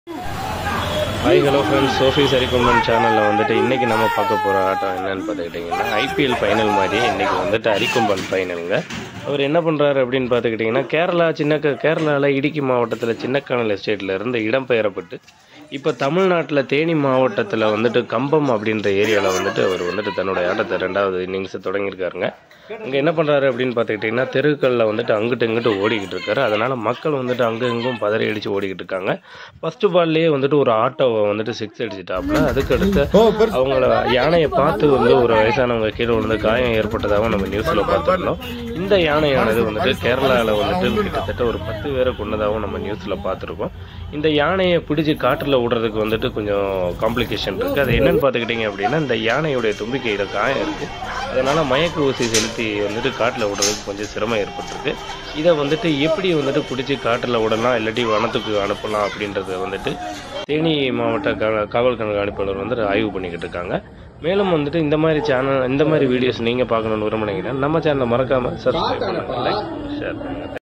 hi hello friends சோஃபி சரிகும்பன் சேனலில் வந்துட்டு இன்றைக்கி நம்ம பார்க்க போகிற ஆட்டம் என்னன்னு பார்த்துக்கிட்டிங்கன்னா ஐபிஎல் ஃபைனல் மாதிரியே இன்றைக்கி வந்துட்டு அரிக்கும்பன் ஃபைனலுங்க அவர் என்ன பண்ணுறாரு அப்படின்னு பார்த்துக்கிட்டிங்கன்னா கேரளா சின்ன கேரளாவில் இடுக்கி மாவட்டத்தில் சின்னக்கானல் எஸ்டேட்டில் இருந்து இடம்பெயரப்பட்டு இப்போ தமிழ்நாட்டில் தேனி மாவட்டத்தில் வந்துட்டு கம்பம் அப்படின்ற ஏரியாவில் வந்துட்டு அவர் வந்துட்டு தன்னுடைய ஆட்டத்தை ரெண்டாவது இன்னிங்ஸை தொடங்கியிருக்காருங்க இங்கே என்ன பண்ணுறாரு அப்படின்னு பார்த்துக்கிட்டிங்கன்னா தெருக்களில் வந்துட்டு அங்கிட்டு இங்கிட்டு ஓடிக்கிட்டு இருக்காரு அதனால் மக்கள் வந்துட்டு அங்கே இங்கும் பதறி அடித்து ஓடிக்கிட்டு இருக்காங்க ஃபஸ்ட்டு பால்லேயே வந்துட்டு ஒரு ஆட்டோவை வந்துட்டு சிக்ஸ் அடிச்சிட்டாப்புல அதுக்கடுத்து அவங்கள யானையை பார்த்து வந்து ஒரு வயசானவங்க கீழே வந்து காயம் ஏற்பட்டதாகவும் நம்ம நியூஸில் பார்த்துருந்தோம் இந்த யானையானது வந்துட்டு கேரளாவில் வந்துட்டு கிட்டத்தட்ட ஒரு பத்து பேரை கொண்டதாகவும் நம்ம நியூஸில் பார்த்துருக்கோம் இந்த யானையை பிடிச்சி காட்டில் விடுறதுக்கு வந்துட்டு கொஞ்சம் காம்ப்ளிகேஷன் இருக்குது அது என்னன்னு பார்த்துக்கிட்டிங்க அப்படின்னா இந்த யானையுடைய தும்பிக்கையில் காயம் இருக்குது அதனால் மயக்க ஊசி செலுத்தி வந்துட்டு காட்டில் விடுறதுக்கு கொஞ்சம் சிரமம் ஏற்பட்டிருக்கு இதை வந்துட்டு எப்படி வந்துட்டு பிடிச்சி காட்டில் விடலாம் இல்லாட்டி வனத்துக்கு அனுப்பலாம் அப்படின்றத வந்துட்டு தேனி மாவட்ட கா- காவல் கண்காணிப்பாளர் வந்துட்டு ஆய்வு பண்ணிக்கிட்டு இருக்காங்க மேலும் வந்துட்டு இந்த மாதிரி சேனல் இந்த மாதிரி வீடியோஸ் நீங்கள் பார்க்கணுன்னு விரும்புனீங்கன்னா நம்ம சேனலை மறக்காமல் சப்ஸ்கிரைப் பண்ணுங்கள் லைக் ஷேர் பண்ணுங்கள்